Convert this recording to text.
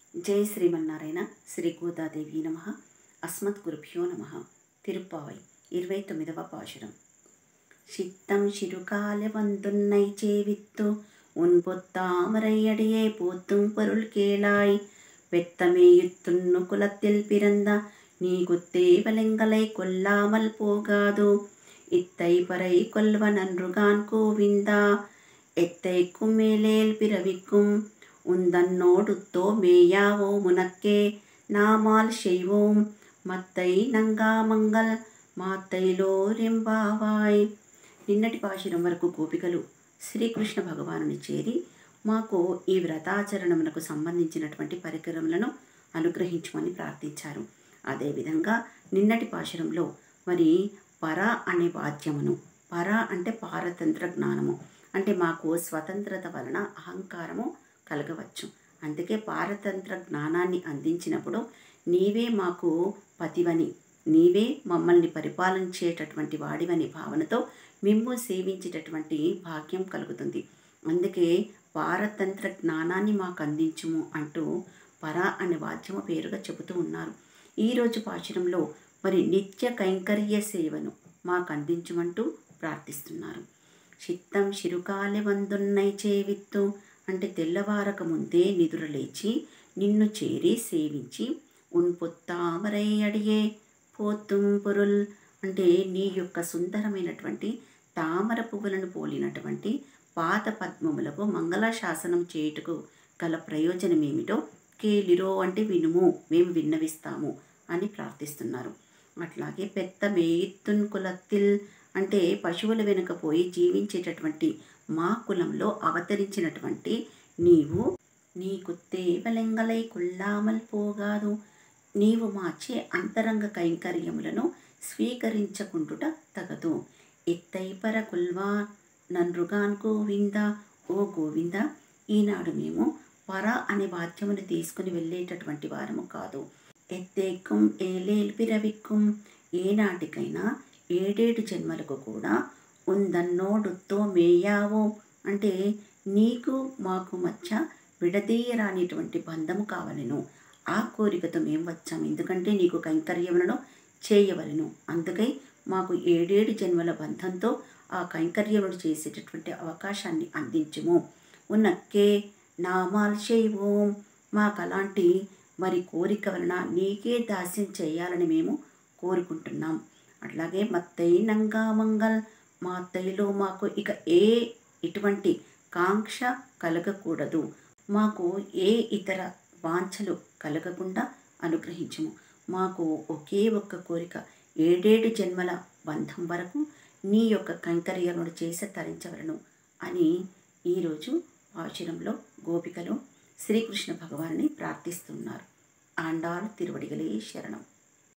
జై శ్రీమన్నారాయణ శ్రీ గోదాదేవి నమ అస్మత్ గురుభ్యో నమ తిరుప్పావై ఇరవై తొమ్మిదవ పాశురం சித்தம் சிறுகால வந்துன்னை சேவித்து உன் பொத்தாமரையடியே போத்தும் பொருள் கேளாய் வெத்தமேயுத்துன்னு குலத்தில் பிறந்த நீ குத்தேவலங்களை கொல்லாமல் போகாதோ இத்தை பறை கொல்வனன்றுகான் கோவிந்தா எத்தைக்கும் மேலேல் பிறவிக்கும் உந்தன்னோடுத்தோ மேயாவோ முனக்கே நாமால் செய்வோம் మత్తై నంగామంగల్ మాత్తైలో రెంబావాయ్ నిన్నటి పాశురం వరకు గోపికలు శ్రీకృష్ణ భగవానుని చేరి మాకు ఈ వ్రతాచరణమునకు సంబంధించినటువంటి పరికరములను అనుగ్రహించమని ప్రార్థించారు అదేవిధంగా నిన్నటి పాశురంలో మరి పర అనే వాద్యమును పర అంటే పారతంత్ర జ్ఞానము అంటే మాకు స్వతంత్రత వలన అహంకారము కలగవచ్చు అందుకే పారతంత్ర జ్ఞానాన్ని అందించినప్పుడు నీవే మాకు పతివని నీవే మమ్మల్ని పరిపాలించేటటువంటి వాడివని భావనతో మిమ్ము సేవించేటటువంటి భాగ్యం కలుగుతుంది అందుకే పారతంత్ర జ్ఞానాన్ని మాకు అందించుము అంటూ పర అనే వాద్యము పేరుగా చెబుతూ ఉన్నారు ఈరోజు పాశురంలో మరి నిత్య కైంకర్య సేవను మాకు అందించమంటూ ప్రార్థిస్తున్నారు చిత్తం చిరుకాలె వందున్నై చేవిత్తు అంటే తెల్లవారక ముందే నిదుర లేచి నిన్ను చేరి సేవించి ఉన్ పొత్తామరై అడిగే పోతుం పొరుల్ అంటే నీ యొక్క సుందరమైనటువంటి తామర పువ్వులను పోలినటువంటి పాత పద్మములకు మంగళాశాసనం చేయుటకు గల ప్రయోజనం ఏమిటో కేలిరో అంటే వినుము మేము విన్నవిస్తాము అని ప్రార్థిస్తున్నారు అట్లాగే పెద్ద మేయిత్తున్ కులత్తిల్ అంటే పశువుల వెనుక పోయి జీవించేటటువంటి మా కులంలో అవతరించినటువంటి నీవు నీకు తేవలెంగలై కొల్లామల్ పోగాదు నీవు మాచే అంతరంగ కైంకర్యములను స్వీకరించకుండుట తగదు ఎత్తైపర కుల్వా నన్రుగాన్ గోవింద ఓ గోవింద ఈనాడు మేము పర అనే వాద్యమును తీసుకుని వెళ్ళేటటువంటి వారము కాదు ఎత్తేక్కుం ఏలేల్ పిరవిక్కుం ఏనాటికైనా ఏడేడు జన్మలకు కూడా ఉందన్నోడుతో మేయావో అంటే నీకు మాకు మధ్య విడదీయరానిటువంటి బంధము కావలను ఆ కోరికతో మేము వచ్చాము ఎందుకంటే నీకు కైంకర్యములను చేయవలను అందుకై మాకు ఏడేడు జన్మల బంధంతో ఆ కైంకర్యములు చేసేటటువంటి అవకాశాన్ని అందించుము ఉన్నక్కే నామాల్ చేయవోం మాకు అలాంటి మరి కోరిక వలన నీకే దాస్యం చేయాలని మేము కోరుకుంటున్నాం అట్లాగే మత్తై నంగా మంగల్ మా అత్తయ్యలో మాకు ఇక ఏ ఇటువంటి కాంక్ష కలగకూడదు మాకు ఏ ఇతర వాంఛలు కలగకుండా అనుగ్రహించము మాకు ఒకే ఒక్క కోరిక ఏడేడు జన్మల బంధం వరకు నీ యొక్క కైంకర్యములు చేసి తరించవలను అని ఈరోజు ఆశ్రమంలో గోపికలు శ్రీకృష్ణ భగవాన్ని ప్రార్థిస్తున్నారు ఆండాళ్ తిరువడిగలే శరణం